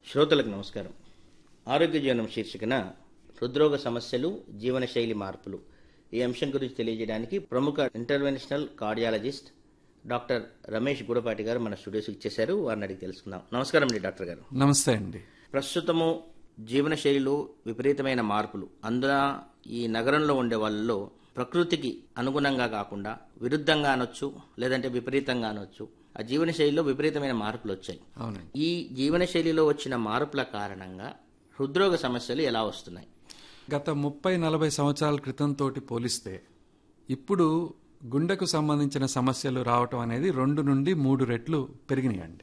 శ్రోతలకు నమస్కారం ఆరోగ్య జీవనం శీర్షికన హృద్రోగ సమస్యలు జీవనశైలి మార్పులు ఈ అంశం గురించి తెలియజేయడానికి ప్రముఖ interventional cardiologist doctor Ramesh Gudapati గారు మన స్టూడియోస్కి ఇచ్చేశారు వారిని అడిగి తెలుసుకుందాం నమస్కారం అండి డాక్టర్ గారు నమస్తే అండి ప్రస్తుతము జీవనశైలిలో విపరీతమైన మార్పులు అందున ఈ నగరంలో ఉండే వాళ్ళలో ప్రకృతికి అనుగుణంగా కాకుండా విరుద్ధంగా అనొచ్చు లేదంటే విపరీతంగా అనొచ్చు ఆ జీవనశైలిలో విపరీతమైన మార్పులు వచ్చాయి అవునండి ఈ జీవనశైలిలో వచ్చిన మార్పుల కారణంగా హృద్రోగ సమస్యలు ఎలా వస్తున్నాయి గత ముప్పై నలభై సంవత్సరాల క్రితం తోటి పోలిస్తే ఇప్పుడు గుండెకు సంబంధించిన సమస్యలు రావటం అనేది రెండు నుండి మూడు రెట్లు పెరిగినాయండి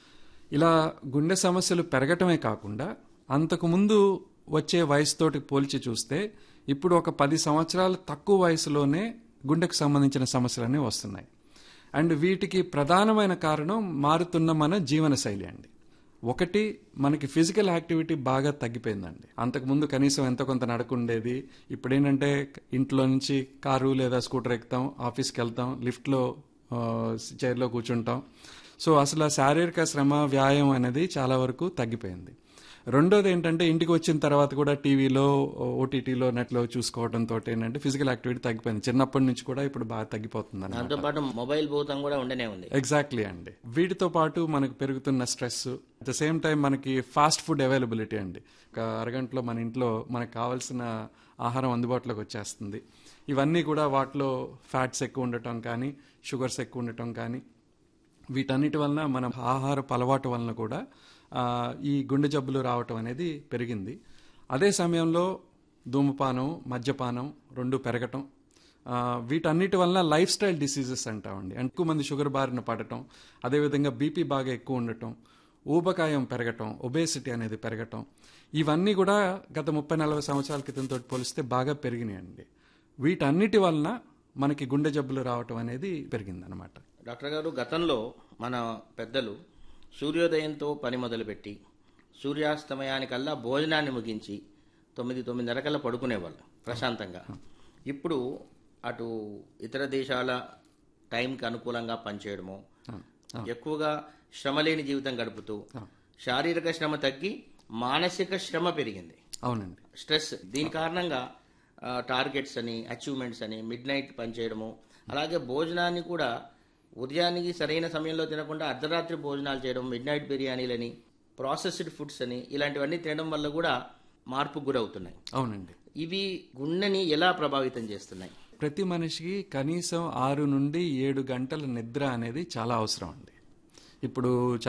ఇలా గుండె సమస్యలు పెరగటమే కాకుండా అంతకుముందు వచ్చే వయసుతోటి పోల్చి చూస్తే ఇప్పుడు ఒక పది సంవత్సరాలు తక్కువ వయసులోనే గుండెకు సంబంధించిన సమస్యలన్నీ వస్తున్నాయి అండ్ వీటికి ప్రధానమైన కారణం మారుతున్న మన జీవనశైలి అండి ఒకటి మనకి ఫిజికల్ యాక్టివిటీ బాగా తగ్గిపోయిందండి అంతకుముందు కనీసం ఎంతో కొంత నడకుండేది ఇప్పుడు ఏంటంటే ఇంట్లో నుంచి కారు లేదా స్కూటర్ ఎక్కుతాం ఆఫీస్కి వెళ్తాం లిఫ్ట్లో ఆ, చైర్లో కూర్చుంటాం సో అసలు ఆ శారీరక శ్రమ వ్యాయామం అనేది చాలా వరకు తగ్గిపోయింది రెండోది ఏంటంటే ఇంటికి వచ్చిన తర్వాత కూడా టీవీలో ఓటీటీలో నెట్లో చూసుకోవడంతో ఏంటంటే ఫిజికల్ యాక్టివిటీ తగ్గిపోయింది చిన్నప్పటి నుంచి కూడా ఇప్పుడు బాగా తగ్గిపోతుంది దాంతో పాటు మొబైల్ భూతం కూడా ఉండనే ఉంది ఎగ్జాక్ట్లీ అండి వీటితో పాటు మనకు పెరుగుతున్న stress at the same time మనకి ఫాస్ట్ ఫుడ్ అవైలబిలిటీ అండి ఒక అరగంటలో మన ఇంట్లో మనకు కావాల్సిన ఆహారం అందుబాటులోకి వచ్చేస్తుంది ఇవన్నీ కూడా వాటిలో ఫ్యాట్స్ ఎక్కువ ఉండటం కానీ షుగర్స్ ఎక్కువ ఉండటం కానీ వీటన్నిటి వలన మన ఆహారపు అలవాటు వలన కూడా ఆ, ఈ గుండె జబ్బులు రావటం అనేది పెరిగింది అదే సమయంలో ధూమపానం మద్యపానం రెండు పెరగటం ఆ, వీటన్నిటి వలన లైఫ్ స్టైల్ డిసీజెస్ అంటామండి అంటే ఎక్కువ మంది షుగర్ బారిన పడటం అదేవిధంగా బీపీ బాగా ఎక్కువ ఉండటం ఊబకాయం పెరగటం ఒబేసిటీ అనేది పెరగటం ఇవన్నీ కూడా గత ముప్పై నలభై సంవత్సరాల క్రితంతో పోలిస్తే బాగా పెరిగినాయండి వీటన్నిటి వలన మనకి గుండె జబ్బులు రావటం అనేది పెరిగిందనమాట డాక్టర్ గారు గతంలో మన పెద్దలు సూర్యోదయంతో పని మొదలుపెట్టి సూర్యాస్తమయానికల్లా భోజనాన్ని ముగించి తొమ్మిది తొమ్మిదిన్నరకల్లా పడుకునేవాళ్ళు ప్రశాంతంగా ఇప్పుడు అటు ఇతర దేశాల టైంకి అనుకూలంగా పనిచేయడము ఎక్కువగా శ్రమ లేని జీవితం గడుపుతూ శారీరక శ్రమ తగ్గి మానసిక శ్రమ పెరిగింది అవునండి స్ట్రెస్ దీని కారణంగా ఆ, టార్గెట్స్ అని అచీవ్మెంట్స్ అని మిడ్ నైట్ పనిచేయడము అలాగే భోజనాన్ని కూడా ఉదయానికి సరైన సమయంలో తినకుండా అర్ధరాత్రి భోజనాలు చేయడం మిడ్ నైట్ బిర్యానీలని ప్రాసెస్డ్ ఫుడ్స్ అని ఇలాంటివన్నీ తినడం వల్ల కూడా మార్పుకు గురవుతున్నాయి అవునండి ఇవి గుండెని ఎలా ప్రభావితం చేస్తున్నాయి ప్రతి మనిషికి కనీసం ఆరు నుండి ఏడు గంటల నిద్ర అనేది చాలా అవసరం అండి ఇప్పుడు